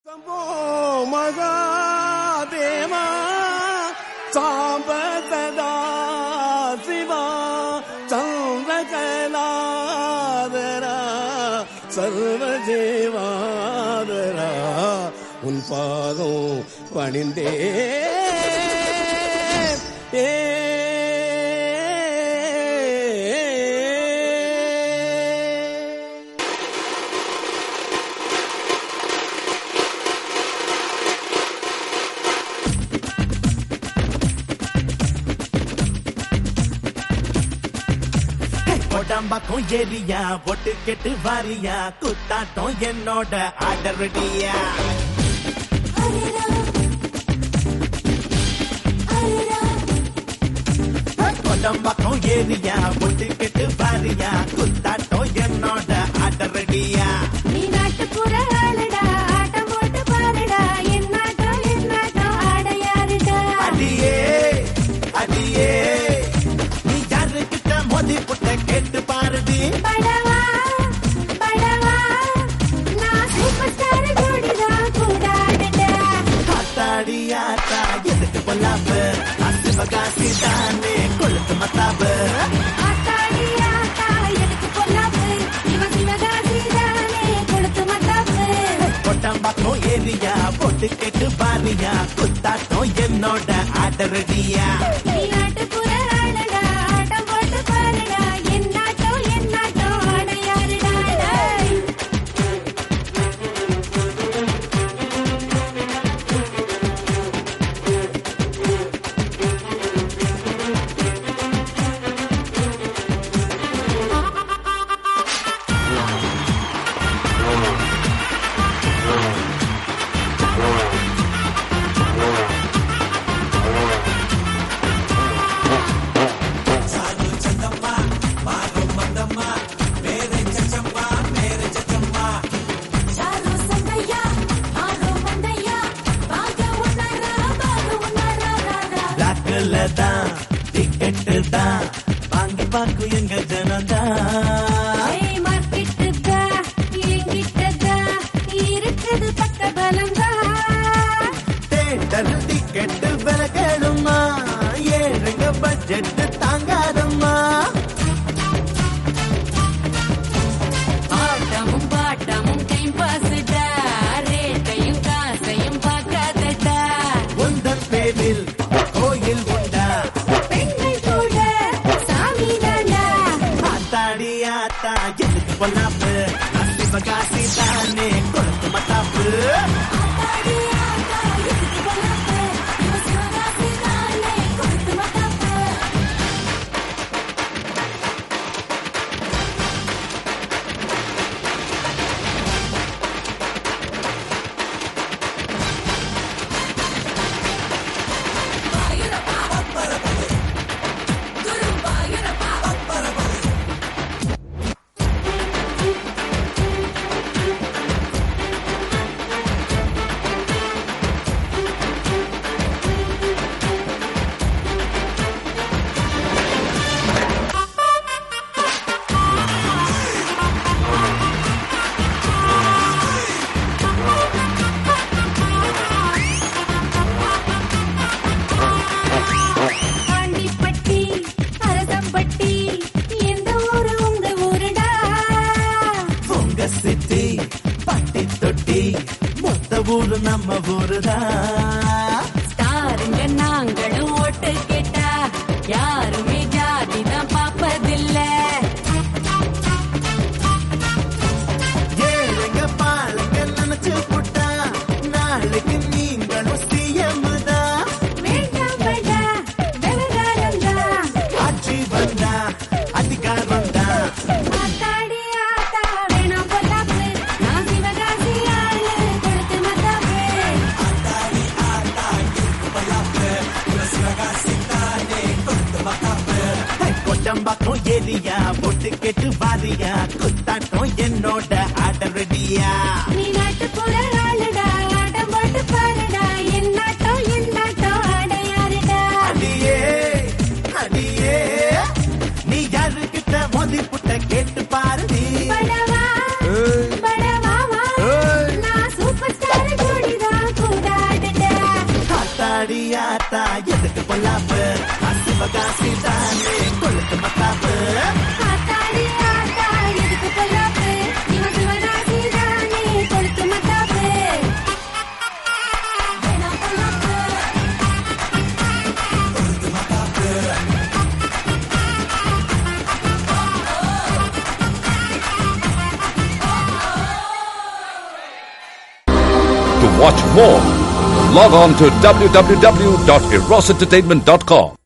சம்போ மகாதேவா சாம்ப சதா சிவா சந்திரகலாதரா சர்வஜேவாதரா உன் பாதம் பணிந்தே ஏ உடம்பாக்கும் ஏரியா பொட்டு கெட்டு வாரியா குத்தாட்டம் என்னோட ஆர்டர்டியா உடம்பாக்கும் ஏரியா பொட்டு கெட்டு வாரியா குத்தாட்டம் என்னோட ஆர்டர்டியா நீ நாட்டுப்புற ஆளுடா ஆட்டம் போட்டு பாருடா என் நாட்டம் என் நாட்டம் ஆட யாருடா அடியே அடியே நீ யாருக்கிட்ட மோதி புட்ட கேட்டு பாருடி படவா படவா நான் சூப்பர் ஸ்டார் ஜோடிடா கூடாடுடா ஆத்தாடி ஆத்தா எதுக்கு பொல்லாப்பு அசிவகாசி தானே கொழுத்து மத்தாப்பு ஆத்தாடி ஆத்தா எதுக்கு பொல்லாப்பு இவன் சிவகாசி தானே கொடுத்து மத்தாப்பு கொட்டம்பாக்கம் ஏரியா போட்டு கேட்டு பாரியா குத்தாட்டம் என்னோட ஆர்டரடியா நீ நாட்டுப்புற ஆளுடா ஆட்டம் போட்டு பாருடா என் நாட்டம் என் நாட்டம் ஆட யாருடா டேய். சாரு சந்தையா ஆரோ மந்தையா பாக உன்னரா பாக உன்னரா ராரா பிளாக்ல தான் டிக்கெட்டு தான் வாங்கி பார்க்கும் எங்க ஜனதான் ஏய் மார்க்கெட்டுதா எங்கிட்டதா இருக்குது பக்க பலங்கா தேட்டர் டிக்கெட்டு விலை கேளுமா ஏழுங்க பட்ஜெட் தாங்காதம்மா ஆட்டமும் பாட்டமும் டைம் பாஸ்டா ரேட்டையும் காசையும் பார்க்காதடா உந்தன் பேரில் கோயில் உண்டா பெண்கள் கூட சாமி தாண்டா ஆத்தாடி ஆத்தா எதுக்கு பொல்லாப்பு அசிவகாசி தானே கொழுத்து மத்தாப்பு ஆத்தாடி ஆத்தா எதுக்கு பொல்லாப்பு இவன் சிவகாசி தானே கொடுத்து மத்தாப்பு ஆண்டிப்பட்டி அரசம்பட்டி எந்த ஊரு உங்க ஊருடா உங்க சிட்டி பட்டி தொட்டி மொத்த ஊரு நம்ம ஊருதான் ஸ்டாருங்க நாங்களும் ஓட்டு கேட்டா யாருமே ஜாதி தான் பாப்பதில்ல ஏழுங்க பாலுங்க நினைச்சு புட்டா நாளைக்கு நீங்களும் சிஎம் தான் வேண்டாம் படா விவகாரம் ஆட்சி வந்தா அதிகாரம் தான் ஆத்தாடி ஆத்தா வேணாம் பொல்லாப்பு நான் சிவகாசி ஆளு கொடுத்து மத்தாப்பு சிவகாசி தானே கொடுத்து எதுக்கு பொல்லாப்பு சிவகாசி தானே கொளுத்து மத்தாப்பு ஆத்தாடி ஆத்தா எதுக்கு பொல்லாப்பு இவன் சிவகாசி தானே கொளுத்து மத்தாப்பு வேணாம் பொல்லாப்பு To watch more, log on to www.erosentertainment.com.